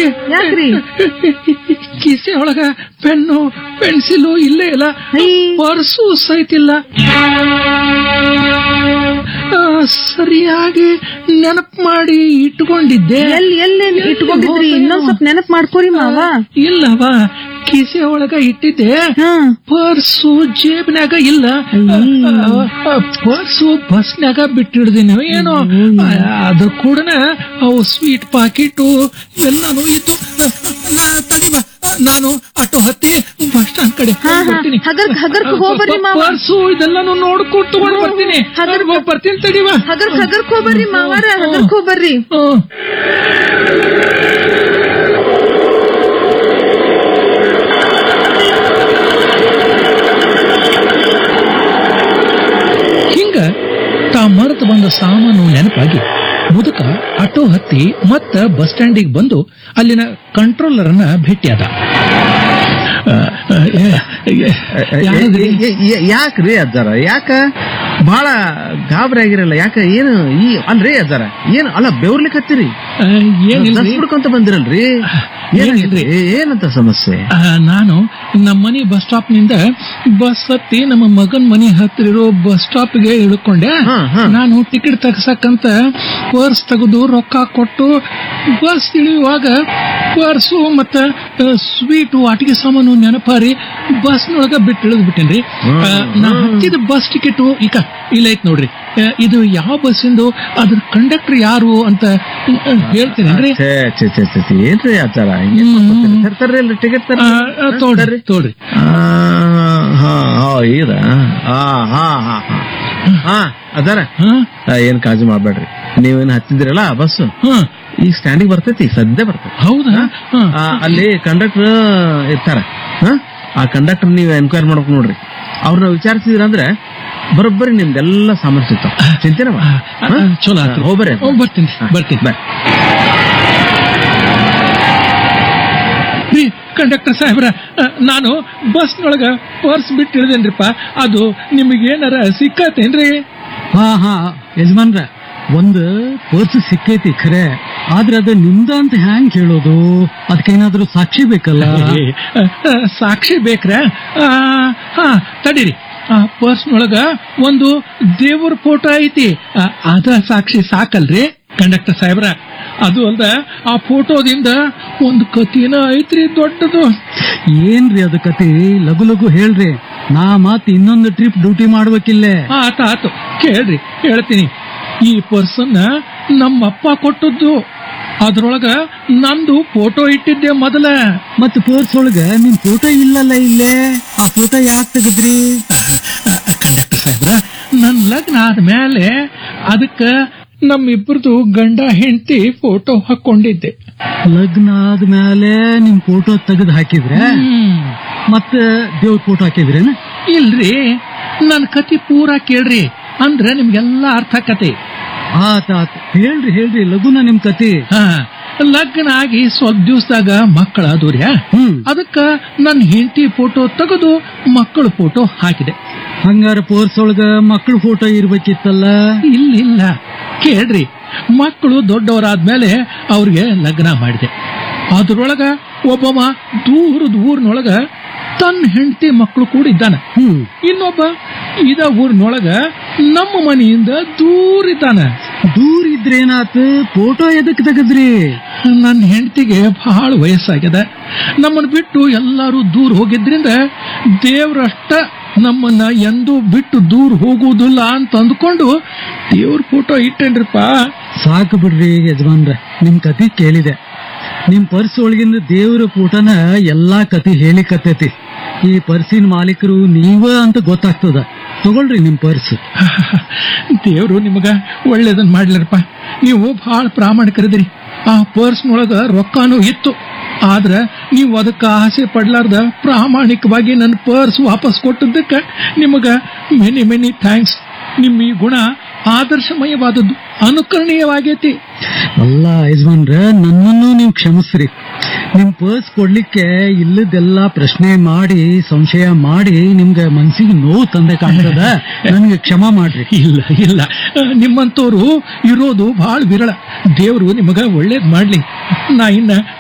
ಯಾಕ್ರಿ ಕಿಸೆ ಒಳಗ pen pencil ಇಲ್ಲೇ ಇಲ್ಲ ಐ. ಪರ್ಸು ಸಹಿತಿಲ್ಲ ಆ, ಸರಿಯಾಗಿ ನೆನಪು ಮಾಡಿ ಇಟ್ಕೊಂಡಿದ್ದೆ ಎಲ್ಲಿ ಎಲ್ಲಿ ಇಟ್ಕೊಂಡಿದ್ರಿ ಇನ್ನೊಂದ್ ಸ್ವಲ್ಪ ನೆನಪ್ ಮಾಡ್ಕೋರಿ ಮಾವ ಇಲ್ಲವ ಕಿಸೆ ಒಳಗ ಇಟ್ಟಿದ್ದೆ ಹಾ ಪರ್ಸು ಜೇಬ್ನ್ಯಾಗ ಇಲ್ಲ ಪರ್ಸು ಬಸ್ನ್ಯಾಗ ಬಿಟ್ಟಿಡ್ದಿನಿ ಏನೋ ಆ, ಅದು ಕೂಡ ಅವು ಸ್ವೀಟ್ ಪಾಕಿಟು ಎಲ್ಲಾನು ಇತ್ತು ನಾ ತಡಿವ ನಾನು ಆಟೋ ಹತ್ತಿ ಬಸ್ ಸ್ಟಾಂಡ್ ಕಡೆ ಹಾ, ಹಾ. ಬರ್ತೀನಿ ಹಗರ್ಕ್- ಹಗರ್ಕ್ ಹೋಗ್ಬರ್ರಿ ಮಾವ. ಪರ್ಸು ಇದೆಲ್ಲಾನು ನೋಡ್ಕೊಂಡು ತಗೊಂಡ್ ಬರ್ತೀನಿ ಹಗರ್ಕ್- ಹೋಗ್ ಬರ್ತೀನಿ ತಡಿವ ಹಗರ್ಕ್ ಹಗರ್ಕ್ ಹೋಗ್ಬರ್ರಿ ಮಾವಾರ ಹಗರ್ಕ್ ಹೋಗ್ಬರ್ರಿ ಹ್ಮ್. ಹಿಂಗ ತಾ ಮರೆತು ಬಂದ ಸಾಮಾನು ನೆನಪಾಗಿ ಮುದುಕ ಆಟೋ ಹತ್ತಿ ಮತ್ತ ಬಸ್ ಸ್ಟ್ಯಾಂಡಿಗೆ ಬಂದು ಅಲ್ಲಿನ ಕಂಟ್ರೋಲರ್ ಅನ್ನ ಭೇಟಿಯಾದ ಆ, ಆ, ಏ, ಏ, ಯಾರದ್ರಿ? ಯಾಕ್ರಿ ಅಜ್ಜಾರ ಯಾಕ ಬಹಳ ಗಾಬರಿ ಆಗಿರಲ್ಲ ಯಾಕ ಏನು ಈ ಅಲ್ರಿ ಅಜ್ಜಾರ ಏನು ಅಲ್ಲ ಬೆವ್ರ್ಲಿಕತ್ತೀರಿ ಆ, ಏನಿಲ್ರಿ ಬಿಡ್ಕೊಂತ ಬಂದಿರಲ್ರಿ ಏನಿಲ್ರಿ. ಏನಾಗಿಲ್ರಿ ಏನಂತ ಸಮಸ್ಯೆ ಆ, ನಾನು ನಮ್ಮ ಮನೆ ಬಸ್ ಸ್ಟಾಪ್ ನಿಂದ ಬಸ್ ಹತ್ತಿ ನಮ್ಮ ಮಗನ್ ಮನೆ ಹತ್ರ ಇರೋ ಬಸ್ ಸ್ಟಾಪ್ ಗೆ ಇಳ್ಕೊಂಡೆ ಹಾ, ಹಾ. ನಾನು ಟಿಕೆಟ್ ತಗ್ಸಕ್ಕಂತ ಪರ್ಸ್ ತೆಗೆದು ರೊಕ್ಕ ಕೊಟ್ಟು ಬಸ್ ಇಳಿಯುವಾಗ ಪರ್ಸು ಮತ್ತ ಸ್ವೀಟು ಆಟಿಕೆ ಸಾಮಾನು ನೆನಪಾರಿ ಬಸ್ನೊಳಗ ಬಿಟ್ಟು ಇಳಿದ್ ಬಿಟ್ಟೇನ್ರಿ ಆ, ನಾ ಹತ್ತಿದ ಬಸ್ ಟಿಕೆಟ್ ಈಗ ಇಲ್ಲ ಐತ್ ನೋಡ್ರಿ ಆ, ಇದು ಯಾವ ಬಸ್ಸಿಂದು ಅದ್ರ ಕಂಡಕ್ಟರ್ ಯಾರು ಅಂತ ಆ, ಹೇಳ್ತೇನೇನ್ರಿ ಛೇ ಛೇ ಛೇ ಛೇ ಛೇ, ಏನ್ರಿ ಅಜ್ಜಾರ ತರ್ತಾರ್ರಿ ಅಲ್ರಿ ಟಿಕೆಟ್ ಆ, ಆ, ತೋಳ್ರಿ ತೋಳ್ರಿ ಹಾ ಹಾ ಇದ ಹಾ ಹಾ ಹಾ ಹಾ ಹಾ ಅದಾರ ಹಾ ಆ, ಏನ್ ಕಾಳಜಿ ಮಾಡ್ಬೇಡ್ರಿ ನೀವೇನ್ ಹತ್ತಿದಿರಲ್ಲ ಬಸ್ ಹಾ ಈಗ ಸ್ಟ್ಯಾಂಡಿಗೆ ಬರ್ತೈತಿ ಸದ್ಯ ಬರ್ತೈತಿ ಹೌದಾ ಹಾ. ಆ, ಅಲ್ಲಿ ಕಂಡಕ್ಟರ್ ಇರ್ತಾರ ಹ? ಆ ಕಂಡಕ್ಟರ್ ನೀವು ಎನ್ಕ್ವೈರಿ ಮಾಡ್ಬೇಕು ನೋಡ್ರಿ ಅವ್ರನ್ನ ವಿಚಾರಿಸಿದ್ರ ಅಂದ್ರೆ ಬರೋಬ್ಬರಿ ನಿಮ್ದೆಲ್ಲ ಸಾಮಾನು ಸಿಗ್ತಾವ ಚಿಂತೆನೆ ಆ, ಆ, ಮಾಡಿ ಚಲೋ ಆತ್ರಿ. ಹೋಗ್ಬರ್ರಿ ಹ್ಮ್, ಬರ್ತೀನಿ ಬರ್ತೀನಿ ಬಾಯ್ ರೀ ಕಂಡಕ್ಟರ್ ಸಾಹೇಬ್ರ ಆ, ನಾನು ಬಸ್ನೊಳಗ ಪರ್ಸ್ ಬಿಟ್ಟು ಇಳಿದೇನ್ರಿಪ್ಪ ಅದು ನಿಮಗೇನಾರ ಸಿಕ್ಕತ್ತೇನ್ರಿ ಹಾ ಹಾ ಯಜಮಾನ್ರ ಒಂದ್ ಪರ್ಸ್ ಸಿಕ್ಕೈತಿ ಖರೆ ಆದ್ರೆ ಅದು ನಿಮ್ದ ಅಂತ ಹ್ಯಾಂಗ್ ಹೇಳೋದು ಅದಕ್ಕೇನಾದ್ರೂ ಸಾಕ್ಷಿ ಬೇಕಲ್ಲ ಏ, ಆ, ಆ, ಸಾಕ್ಷಿ ಬೇಕ್ರ ಆ, ಹಾ ತಡೀರಿ ಆ ಪರ್ಸ್ನೊಳಗ ಒಂದು ದೇವ್ರ ಫೋಟೋ ಐತಿ ಆ, ಅದ ಸಾಕ್ಷಿ ಸಾಕಲ್ರಿ ಕಂಡಕ್ಟರ್ ಸಾಹೇಬ್ರ ಅದು ಅಲ್ದ ಆ ಫೋಟೋದಿಂದ ಒಂದು ಕತಿನ ಐತ್ರಿ ದೊಡ್ಡದು ಏನ್ರಿ ಅದ ಕತಿ ಲಘು ಲಘು ಹೇಳ್ರಿ ನಾ ಮತ್ ಇನ್ನೊಂದು ಟ್ರಿಪ್ ಡ್ಯೂಟಿ ಮಾಡ್ಬೇಕಿಲ್ಲೇ ಆತ ಆತು ಕೇಳ್ರಿ ಹೇಳ್ತೀನಿ ಈ ಪರ್ಸನ್ನ ನಮ್ಮಪ್ಪ ಕೊಟ್ಟದ್ದು ಅದ್ರೊಳಗ ನಂದು ಫೋಟೋ ಇಟ್ಟಿದ್ದೆ ಮೊದಲ ಮತ್ ಪರ್ಸ್ ಒಳಗ ನಿಮ್ ಫೋಟೋ ಇಲ್ಲಲ್ಲ ಇಲ್ಲೇ ಆ ಫೋಟೋ ಯಾಕೆ ತೆಗದ್ರಿ ಕಂಡಕ್ಟರ್ ಸಾಹೇಬ್ರ ನನ್ ಲಗ್ನ ಆದ್ಮೇಲೆ ಅದಕ್ಕ ನಮ್ಮಿಬ್ರದು ಗಂಡ ಹೆಂಡತಿ ಫೋಟೋ ಹಾಕೊಂಡಿದ್ದೆ ಲಗ್ನ ಆದ್ಮೇಲೆ ನಿಮ್ ಫೋಟೋ ತೆಗೆದು ಹಾಕಿದ್ರೆ ಹ್ಮ್. ಮತ್ತ ದೇವ್ರ ಫೋಟೋ ಹಾಕಿದ್ರೇನ ಇಲ್ರಿ ನನ್ ಕತಿ ಪೂರಾ ಕೇಳ್ರಿ ಅಂದ್ರ ನಿಮ್ಗೆಲ್ಲ ಅರ್ಥ ಕತೆ ಆತ ಆತ ಹೇಳ್ರಿ ಹೇಳ್ರಿ ಲಘುನ ನಿಮ್ ಕತಿ ಹಾ ಲಗ್ನ ಆಗಿ ಸ್ವಲ್ಪ ದಿವಸದಾಗ ಮಕ್ಕಳಾದವ್ರ್ಯಾ ಹ್ಮ್ ಅದಕ್ಕ ನನ್ನ ಹೆಂಡತಿ ಫೋಟೋ ತೆಗೆದು ಮಕ್ಕಳ ಫೋಟೋ ಹಾಕಿದೆ ಹಂಗಾರ ಪರ್ಸ್ ಒಳಗ ಮಕ್ಳ ಫೋಟೋ ಇರ್ಬೇಕಿತ್ತಲ್ಲ ಇಲ್ಲಿಲ್ಲ ಕೇಳ್ರಿ ಮಕ್ಕಳು ದೊಡ್ಡವರಾದ್ಮೇಲೆ ಅವ್ರಿಗೆ ಲಗ್ನ ಮಾಡಿದೆ ಅದ್ರೊಳಗ ಒಬ್ಬವ ದೂರದ ಊರಿನೊಳಗ ತನ್ನ ಹೆಂಡತಿ ಮಕ್ಕಳು ಕೂಡ ಇದ್ದಾನ ಹ್ಮ್ ಇನ್ನೊಬ್ಬ ಇದ ಊರಿನೊಳಗ ನಮ್ಮ ಮನೆಯಿಂದ ದೂರ ಇದ್ದಾನ ದೂರ ಇದ್ರೇನಾತು ಫೋಟೋ ಎದಕ್ ತೆಗದ್ರಿ ನನ್ನ ಹೆಂಡತಿಗೆ ಬಹಳ ವಯಸ್ಸಾಗ್ಯದ ನಮ್ಮನ್ನ ಬಿಟ್ಟು ಎಲ್ಲರೂ ದೂರ ಹೋಗಿದ್ರಿಂದ ದೇವ್ರಷ್ಟ ನಮ್ಮನ್ನ ಎಂದೂ ಬಿಟ್ಟು ದೂರ ಹೋಗುವುದಿಲ್ಲ ಅಂತ ಅಂದ್ಕೊಂಡು ದೇವ್ರ ಫೋಟೋ ಇಟ್ಟೇನ್ರಿಪ್ಪ ಸಾಕು ಬಿಡ್ರಿ ಯಜಮಾನ್ರ ನಿಮ್ ಕತಿ ಕೇಳಿದೆ ನಿಮ್ ಪರ್ಸ್ ಒಳಗಿಂದ ದೇವ್ರ ಫೋಟೋನ ಎಲ್ಲಾ ಕತಿ ಹೇಳಿಕತ್ತೈತಿ ಈ ಪರ್ಸಿನ ಮಾಲೀಕರು ನೀವ ಅಂತ ಗೊತ್ತಾಗ್ತದ ತಗೊಳ್ರಿ ನಿಮ್ ಪರ್ಸ್ ದೇವ್ರು ನಿಮಗ ಒಳ್ಳೇದನ್ ಮಾಡ್ಲರಪ್ಪ ನೀವು ಬಹಳ ಪ್ರಾಮಾಣಿಕರಿದ್ರಿ ಆ ಪರ್ಸ್ನೊಳಗ ರೊಕ್ಕನೂ ಇತ್ತು ಆದ್ರ ನೀವು ಅದಕ್ಕೆ ಆಸೆ ಪಡ್ಲಾರ್ದ ಪ್ರಾಮಾಣಿಕವಾಗಿ ನನ್ನ ಪರ್ಸ್ ವಾಪಸ್ ಕೊಟ್ಟದ್ದಕ್ಕೆ ನಿಮಗ ಮೆನಿ ಮೆನಿ ಥ್ಯಾಂಕ್ಸ್ ನಿಮ್ಮ ಈ ಗುಣ ಆದರ್ಶಮಯವಾದದ್ದು ಅನುಕರಣೀಯವಾಗೈತಿ ಅಲ್ಲ ಯಜಮಾನ್ರ ನನ್ನನ್ನು ನೀವು ಕ್ಷಮಿಸ್ರಿ ನಿಮ್ ಪರ್ಸ್ ಕೊಡ್ಲಿಕ್ಕೆ ಇಲ್ಲದೆಲ್ಲ ಪ್ರಶ್ನೆ ಮಾಡಿ ಸಂಶಯ ಮಾಡಿ ನಿಮ್ಗೆ ಮನ್ಸಿಗೆ ನೋವು ತಂದೆ ಕಾಣ್ತದ ನನ್ಗೆ ಕ್ಷಮ ಮಾಡ್ರಿ ಇಲ್ಲ ಇಲ್ಲ ನಿಮ್ಮಂತವ್ರು ಇರೋದು ಬಹಳ ವಿರಳ ದೇವ್ರು ನಿಮಗ ಒಳ್ಳೇದ್ ಮಾಡ್ಲಿ ನಾ ಇನ್ನ